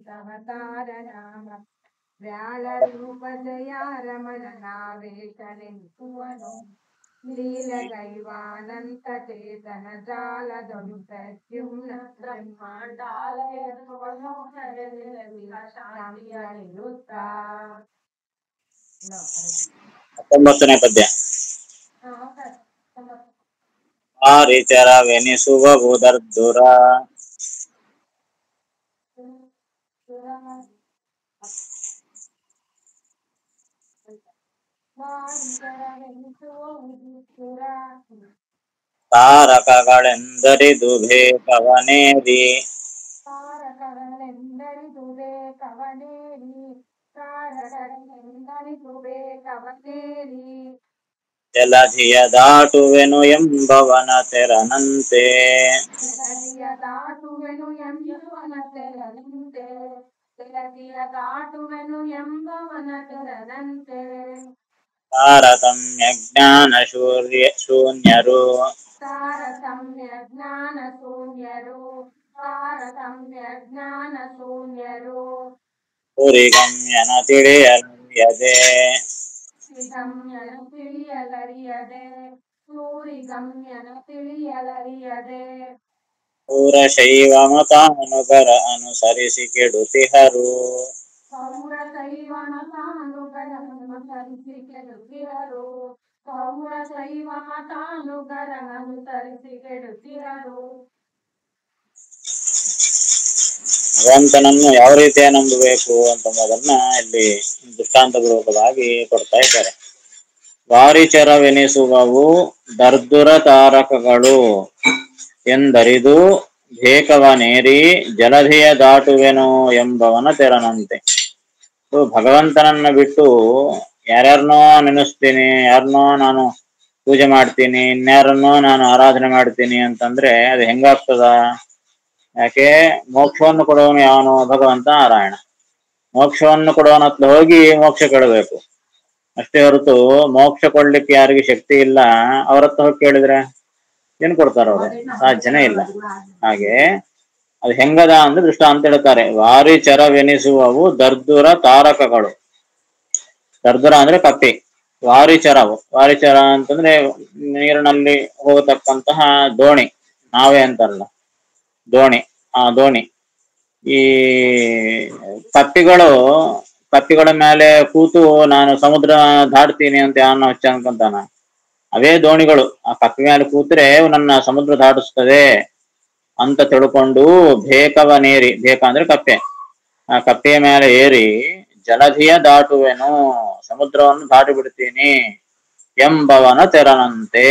ಅವತಾರ ನಾಮ ವ್ಯಾಳ ರೂಪ ಜಯ ರಮಣ ನಾವೇಶನೆಂತುವನು ಲೀಲಗೈವಾನಂತ ಚೇತನ ಜಾಲದೊಳು ಪ್ರದ್ಯುಮ್ನ ಬ್ರಹ್ಮಾಂಡಾಲಯವನ್ನು ಶಾಂತಿಯಲ್ಲಿರುತ್ತ ಹತ್ತೊಂಬತ್ತನೇ ಪದ್ಯ ಆರಿಚರವೆನಿಸುವ ಭೂದರ್ದುರ ತಾರಕಗಳೆಂದರಿದು ಭೇಕವನೇರಿ ತಾರಕಗಳೆಂದರಿದು ಬೇಕವನೇರಿ ತಾರಕಗಳೆಂದರಿದು ಬೇಕವನೇರಿ ಜಲಧಿಯ ದಾಟುವೆನು ಎಂಬವನ ತೆರನಂತೆ ತೆಲದಿಯ ದಾಟುವೆನು ಎಂಬವನ ತೆರನಂತೆ ತೆಲದಿಯ ದಾಟುವೆನು ಎಂಬವನ ತೆರನಂತೆ ತಾರತಮ್ಯ ಜ್ಞಾನ ಶೂರ್ಯ ಶೂನ್ಯರು ತಾರತಮ್ಯ ಜ್ಞಾನ ಶೂನ್ಯರು ತಾರತಮ್ಯ ಜ್ಞಾನ ಶೂನ್ಯರು ಪುರಿಗಮ್ಯನ ತಿಳಿಯದೆ ಗಮ್ಯನ ತಿಳಿಯಲರಿಯದೆ ಸೂರಿ ಗಮ್ಯನ ತಿಳಿಯಲರಿಯದೆ ಪೂರಶೈವ ಮತಾನುಗರ ಅನುಸರಿಸಿ ಕೆಡುತಿಹರು ಸೌರ ಶೈವನ ತಾನುಗರನ್ನು ಸರಿಸಿ ಕೆಡುತ್ತಿರರು ಸೌರ ಶೈವ ಮತಾನುಗರನ್ನು ಸರಿಸಿ ಕೆಡುತ್ತಿರರು ಭಗವಂತನನ್ನು ಯಾವ ರೀತಿಯ ನಂಬಬೇಕು ಅಂತಂಬುದನ್ನ ಇಲ್ಲಿ ದೃಷ್ಟಾಂತಪೂರ್ವಕವಾಗಿ ಕೊಡ್ತಾ ಇದ್ದಾರೆ ವಾರಿಚರವೆನಿಸುವವು ದರ್ದುರ ತಾರಕಗಳು ಎಂದರಿದು ಭೇಕವನೇರಿ ಜಲಧಿಯ ದಾಟುವೆನು ಎಂಬವನ ತೆರನಂತೆ ಇದು ಭಗವಂತನನ್ನ ಬಿಟ್ಟು ಯಾರ್ಯಾರನೋ ನೆನೆಸ್ತೀನಿ ಯಾರನ್ನೋ ನಾನು ಪೂಜೆ ಮಾಡ್ತೀನಿ ಇನ್ಯಾರನ್ನೋ ನಾನು ಆರಾಧನೆ ಮಾಡ್ತೀನಿ ಅಂತಂದ್ರೆ ಅದು ಹೆಂಗಾಗ್ತದ ಯಾಕೆ ಮೋಕ್ಷವನ್ನು ಕೊಡುವವನು ಯಾವನು ಭಗವಂತ ನಾರಾಯಣ ಮೋಕ್ಷವನ್ನು ಕೊಡುವವನತ್ರ ಹೋಗಿ ಮೋಕ್ಷ ಕೇಳಬೇಕು ಅಷ್ಟೇ ಹೊರತು ಮೋಕ್ಷ ಕೊಡ್ಲಿಕ್ಕೆ ಯಾರಿಗೆ ಶಕ್ತಿ ಇಲ್ಲ ಅವ್ರ ಹತ್ರ ಹೋಗಿ ಕೇಳಿದ್ರೆ ಏನ್ ಕೊಡ್ತಾರ ಅವರು ಸಾಧ್ಯನೇ ಇಲ್ಲ ಹಾಗೆ ಅದು ಹೆಂಗದ ಅಂದ್ರೆ ದೃಷ್ಟ ಅಂತ ಹೇಳ್ತಾರೆ ವಾರಿ ಚರವೆನಿಸುವವು ದರ್ದುರ ತಾರಕಗಳು ದರ್ದುರ ಅಂದ್ರೆ ಕಪ್ಪಿ ವಾರಿಚರವು ವಾರಿಚರ ಅಂತಂದ್ರೆ ನೀರಿನಲ್ಲಿ ಹೋಗತಕ್ಕಂತಹ ದೋಣಿ ನಾವೇ ಅಂತಾರಲ್ಲ ದೋಣಿ ಆ ದೋಣಿ ಈ ಕಪ್ಪಿಗಳು ಕಪ್ಪಿಗಳ ಮೇಲೆ ಕೂತು ನಾನು ಸಮುದ್ರ ದಾಟ್ತೀನಿ ಅಂತ ಯಾವನ್ನ ಹುಚ್ಚ ಅನ್ಕೊಂತಾನ ಅವೇ ದೋಣಿಗಳು ಆ ಕಪ್ಪಿ ಮೇಲೆ ಕೂತ್ರೆ ನನ್ನ ಸಮುದ್ರ ದಾಟಿಸ್ತದೆ ಅಂತ ತಿಳ್ಕೊಂಡು ಬೇಕವ ನೇರಿ ಬೇಕ ಅಂದ್ರೆ ಕಪ್ಪೆ ಆ ಕಪ್ಪೆಯ ಮೇಲೆ ಏರಿ ಜಲಧಿಯ ದಾಟುವೆನು ಸಮುದ್ರವನ್ನು ದಾಟಿ ಬಿಡ್ತೀನಿ ಎಂಬವನ ತೆರನಂತೆ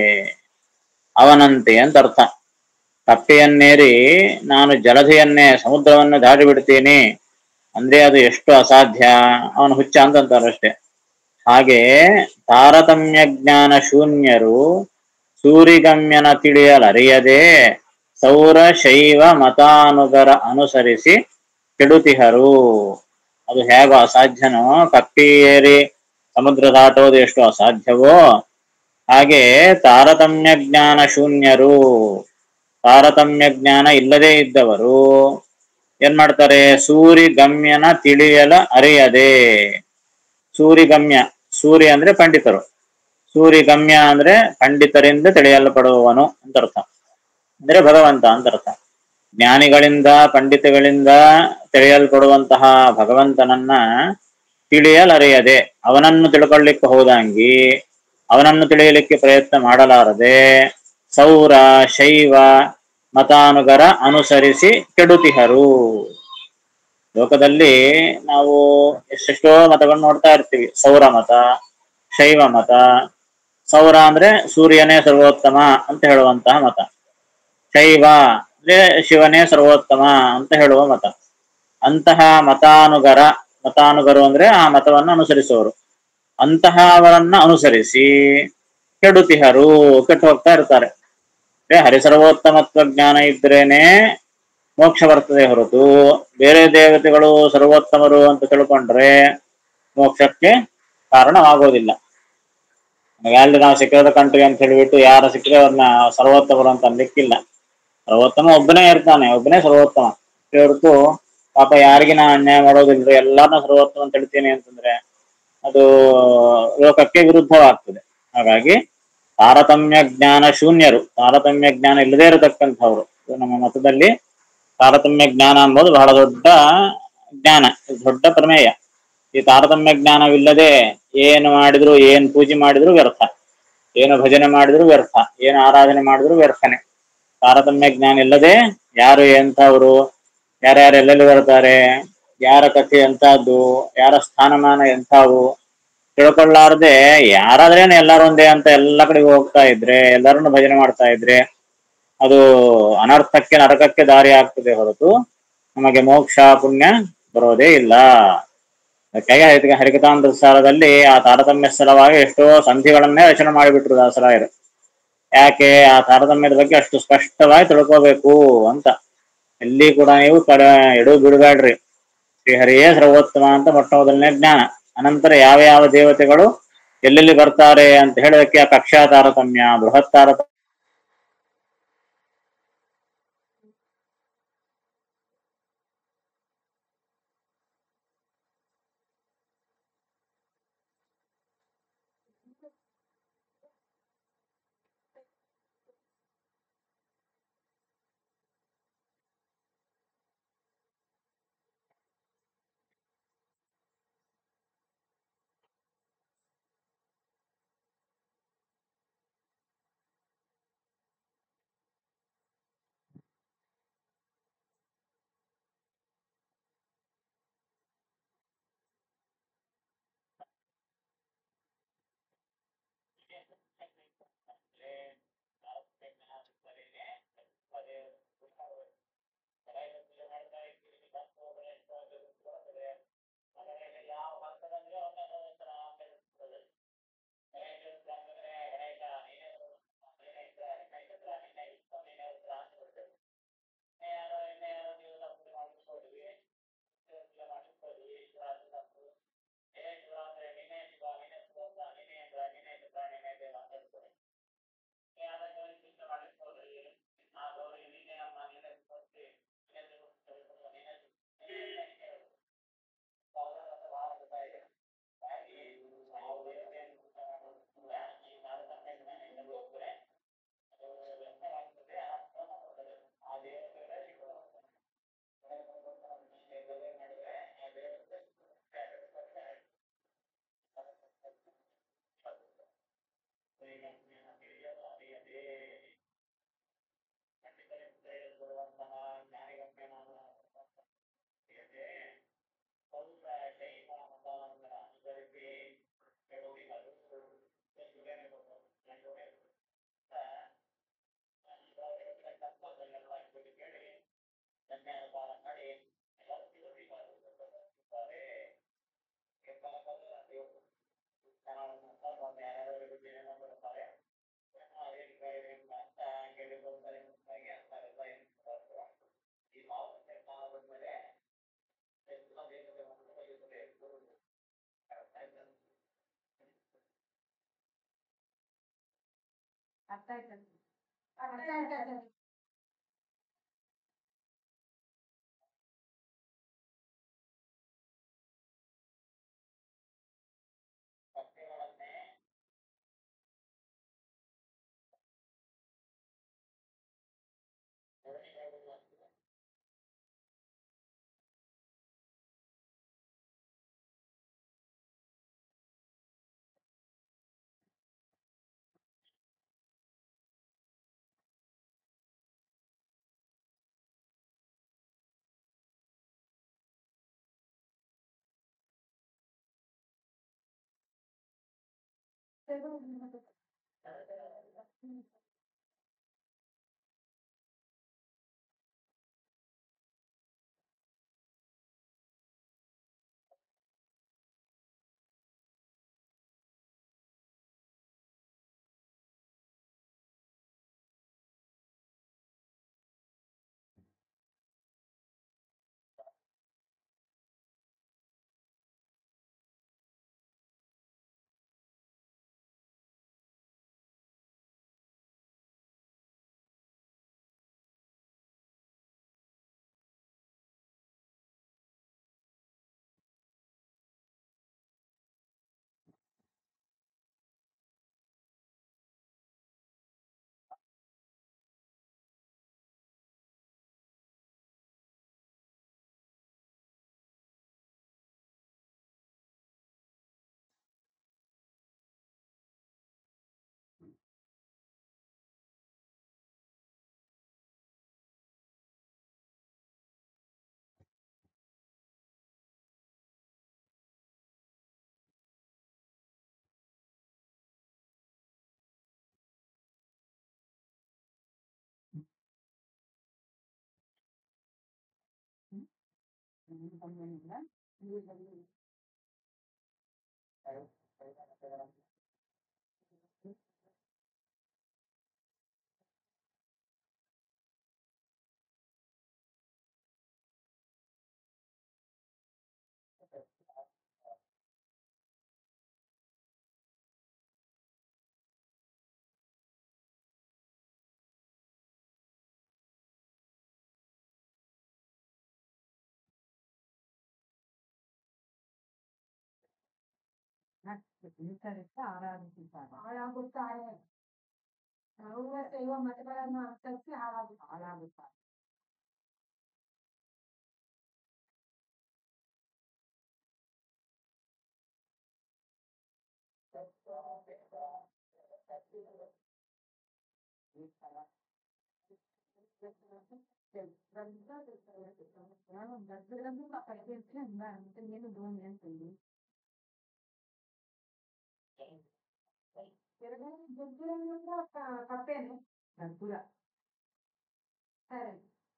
ಅವನಂತೆ ಅಂತ ಅರ್ಥ ಕಪ್ಪೆಯನ್ನೇರಿ ನಾನು ಜಲಧಿಯನ್ನೇ ಸಮುದ್ರವನ್ನು ದಾಟಿ ಬಿಡ್ತೀನಿ ಅಂದ್ರೆ ಅದು ಎಷ್ಟು ಅಸಾಧ್ಯ ಅವನು ಹುಚ್ಚ ಅಂತಂತಾರಷ್ಟೇ ಹಾಗೆ ತಾರತಮ್ಯ ಜ್ಞಾನ ಶೂನ್ಯರು ಸೂರಿಗಮ್ಯನ ತಿಳಿಯಲರಿಯದೆ ಸೌರ ಶೈವ ಮತಾನುಗರ ಅನುಸರಿಸಿ ಕೆಡುತಿಹರು ಅದು ಹೇಗೋ ಅಸಾಧ್ಯನೋ ಕಪ್ಪಿಯೇರಿ ಸಮುದ್ರ ದಾಟೋದು ಎಷ್ಟು ಅಸಾಧ್ಯವೋ ಹಾಗೆ ತಾರತಮ್ಯ ಜ್ಞಾನ ಶೂನ್ಯರು ತಾರತಮ್ಯ ಜ್ಞಾನ ಇಲ್ಲದೇ ಇದ್ದವರು ಏನ್ ಮಾಡ್ತಾರೆ ಸೂರಿ ಗಮ್ಯನ ತಿಳಿಯಲ ಅರಿಯದೆ ಸೂರಿಗಮ್ಯ ಸೂರ್ಯ ಅಂದ್ರೆ ಪಂಡಿತರು ಸೂರಿಗಮ್ಯ ಅಂದ್ರೆ ಪಂಡಿತರಿಂದ ತಿಳಿಯಲ್ಪಡುವವನು ಅಂತ ಅರ್ಥ ಅಂದ್ರೆ ಭಗವಂತ ಅಂತ ಅರ್ಥ ಜ್ಞಾನಿಗಳಿಂದ ಪಂಡಿತಗಳಿಂದ ತಿಳಿಯಲ್ಪಡುವಂತಹ ಭಗವಂತನನ್ನ ತಿಳಿಯಲರಿಯದೆ ಅವನನ್ನು ತಿಳ್ಕೊಳ್ಳಿಕ್ಕೆ ಹೋದಂಗಿ ಅವನನ್ನು ತಿಳಿಯಲಿಕ್ಕೆ ಪ್ರಯತ್ನ ಮಾಡಲಾರದೆ ಸೌರ ಶೈವ ಮತಾನುಗರ ಅನುಸರಿಸಿ ಕೆಡುತಿಹರು ಲೋಕದಲ್ಲಿ ನಾವು ಎಷ್ಟೆಷ್ಟೋ ಮತಗಳನ್ನು ನೋಡ್ತಾ ಇರ್ತೀವಿ ಸೌರ ಮತ ಶೈವ ಮತ ಸೌರ ಅಂದ್ರೆ ಸೂರ್ಯನೇ ಸರ್ವೋತ್ತಮ ಅಂತ ಹೇಳುವಂತಹ ಮತ ಶೈವ ಅಂದ್ರೆ ಶಿವನೇ ಸರ್ವೋತ್ತಮ ಅಂತ ಹೇಳುವ ಮತ ಅಂತಹ ಮತಾನುಗರ ಮತಾನುಗರು ಅಂದ್ರೆ ಆ ಮತವನ್ನು ಅನುಸರಿಸುವವರು ಅಂತಹವರನ್ನ ಅನುಸರಿಸಿ ಕೆಡುತಿಹರು ಕೆಟ್ಟು ಹೋಗ್ತಾ ಇರ್ತಾರೆ ಅಂದ್ರೆ ಹರಿಸರ್ವೋತ್ತಮತ್ವ ಜ್ಞಾನ ಇದ್ರೇನೆ ಮೋಕ್ಷ ಬರ್ತದೆ ಹೊರತು ಬೇರೆ ದೇವತೆಗಳು ಸರ್ವೋತ್ತಮರು ಅಂತ ತಿಳ್ಕೊಂಡ್ರೆ ಮೋಕ್ಷಕ್ಕೆ ಕಾರಣವಾಗೋದಿಲ್ಲ ಅಲ್ಲಿ ನಾವು ಸಿಕ್ಕಿದ ಕಂಟ್ರಿ ಅಂತ ಹೇಳಿಬಿಟ್ಟು ಯಾರು ಸಿಕ್ಕರೆ ಅವ್ರನ್ನ ಸರ್ವೋತ್ತಮರು ಅಂತ ಅನ್ಲಿಕ್ಕಿಲ್ಲ ಸರ್ವೋತ್ತಮ ಒಬ್ಬನೇ ಇರ್ತಾನೆ ಒಬ್ಬನೇ ಸರ್ವೋತ್ತಮ ಅಷ್ಟೇ ಹೊರತು ಪಾಪ ಯಾರಿಗೆ ನಾ ಅನ್ಯಾಯ ಮಾಡೋದಿಲ್ಲ ಎಲ್ಲಾರನ್ನ ಸರ್ವೋತ್ತಮ ಅಂತ ಹೇಳ್ತೀನಿ ಅಂತಂದ್ರೆ ಅದು ಲೋಕಕ್ಕೆ ವಿರುದ್ಧವಾಗ್ತದೆ ಹಾಗಾಗಿ ತಾರತಮ್ಯ ಜ್ಞಾನ ಶೂನ್ಯರು ತಾರತಮ್ಯ ಜ್ಞಾನ ಇಲ್ಲದೇ ಇರತಕ್ಕಂಥವ್ರು ಇದು ನಮ್ಮ ಮತದಲ್ಲಿ ತಾರತಮ್ಯ ಜ್ಞಾನ ಅನ್ನೋದು ಬಹಳ ದೊಡ್ಡ ಜ್ಞಾನ ಇದು ದೊಡ್ಡ ಪ್ರಮೇಯ ಈ ತಾರತಮ್ಯ ಜ್ಞಾನವಿಲ್ಲದೆ ಏನು ಮಾಡಿದ್ರು ಏನ್ ಪೂಜೆ ಮಾಡಿದ್ರು ವ್ಯರ್ಥ ಏನು ಭಜನೆ ಮಾಡಿದ್ರು ವ್ಯರ್ಥ ಏನು ಆರಾಧನೆ ಮಾಡಿದ್ರು ವ್ಯರ್ಥನೆ ತಾರತಮ್ಯ ಜ್ಞಾನ ಇಲ್ಲದೆ ಯಾರು ಎಂಥವ್ರು ಯಾರ್ಯಾರು ಎಲ್ಲೆಲ್ಲಿ ಬರ್ತಾರೆ ಯಾರ ಕಥೆ ಎಂತಹದ್ದು ಯಾರ ಸ್ಥಾನಮಾನ ಎಂಥವು ತಿಳ್ಕೊಳ್ಳಾರ್ದೆ ಯಾರಾದ್ರೇನು ಎಲ್ಲಾರು ಒಂದೇ ಅಂತ ಎಲ್ಲ ಕಡೆಗೆ ಹೋಗ್ತಾ ಇದ್ರೆ ಎಲ್ಲರನ್ನು ಭಜನೆ ಮಾಡ್ತಾ ಇದ್ರೆ ಅದು ಅನರ್ಥಕ್ಕೆ ನರಕಕ್ಕೆ ದಾರಿ ಆಗ್ತದೆ ಹೊರತು ನಮಗೆ ಮೋಕ್ಷ ಪುಣ್ಯ ಬರೋದೇ ಇಲ್ಲ ಅದಕ್ಕಾಗಿ ಹರಿಕ ಹರಿಕತಾಂತ ಸಾರದಲ್ಲಿ ಆ ತಾರತಮ್ಯ ಸಲುವಾಗಿ ಎಷ್ಟೋ ಸಂಧಿಗಳನ್ನೇ ರಚನೆ ಮಾಡಿಬಿಟ್ರು ದಾಸರಾಯರು ಯಾಕೆ ಆ ತಾರತಮ್ಯದ ಬಗ್ಗೆ ಅಷ್ಟು ಸ್ಪಷ್ಟವಾಗಿ ತಿಳ್ಕೋಬೇಕು ಅಂತ ಎಲ್ಲಿ ಕೂಡ ನೀವು ಕಡ ಎಡು ಬಿಡಬೇಡ್ರಿ ಶ್ರೀಹರಿಯೇ ಸರ್ವೋತ್ತಮ ಅಂತ ಮೊಟ್ಟ ಮೊದಲನೇ ಜ್ಞಾನ ಅನಂತರ ಯಾವ ಯಾವ ದೇವತೆಗಳು ಎಲ್ಲೆಲ್ಲಿ ಬರ್ತಾರೆ ಅಂತ ಹೇಳೋದಕ್ಕೆ ಆ ಕಕ್ಷಾ ತಾರತಮ್ಯ ಬೃಹತ್ ತಾರತಮ್ಯ ಅರ್ಥ ಆಯ್ತಾ ಅರ್ಥ ಆಯ್ತಾ ಆರಾಧಿಸುತ್ತಾರೆ ಹಾಳಾಗುತ್ತಾರೆ ಅವರ ಶೈವ ಮತಗಳನ್ನು ಅರ್ಥಕ್ಕೆ ಹಾಳಾಗು ಹಾಳಾಗುತ್ತಾರೆ ಕಪ್ಪೇನು ಗರ್ಭುರ ಸರಿ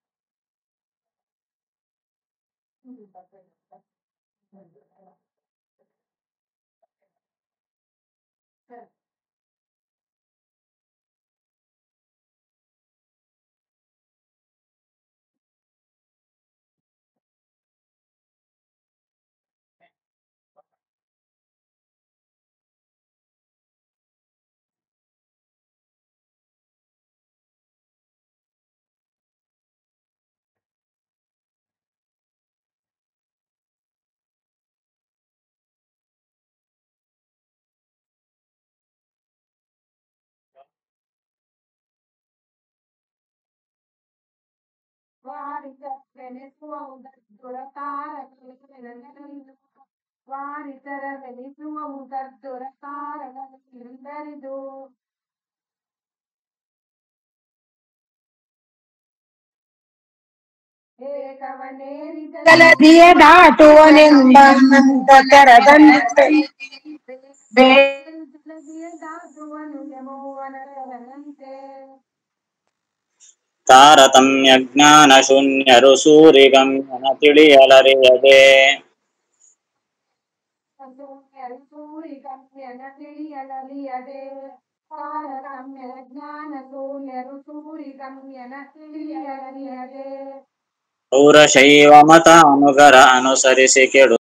ವಾರಿಸೆನೆಸುವ ಉದರತಾರಗಳಿಂದರಿದು ವಾರಿಸರವೆನಿಸುವ ಉದರತಾರಗಳಿಂದರಿದು ಏಕವನೇರಿದ ಗಲದಿಯ ದಾಟುವನೆಂಬ ಕರದಂತೆ ಜಲದಿಯ ದಾಟುವನು ಯಮೋವನರಂತೆ ತಾರತಮ್ಯ ಜ್ಞಾನ ಶೂನ್ಯರು ಸೂರಿಗಮ್ಯನ ತಿಳಿಯಲರಿಯದೆ ಶೂನ್ಯರು ಸೂರಿ ಗಮ್ಯನ ತಿಳಿಯಲರಿಯದೆ ತಾರತಮ್ಯ ಜ್ಞಾನ ಶೂನ್ಯರು ಸೂರಿ ಗಮ್ಯನ ತಿಳಿಯಲರಿಯದೆ ಪೌರಶೈವ ಮತ ಅನುಗರ ಅನುಸರಿಸಿ ಕೆಡು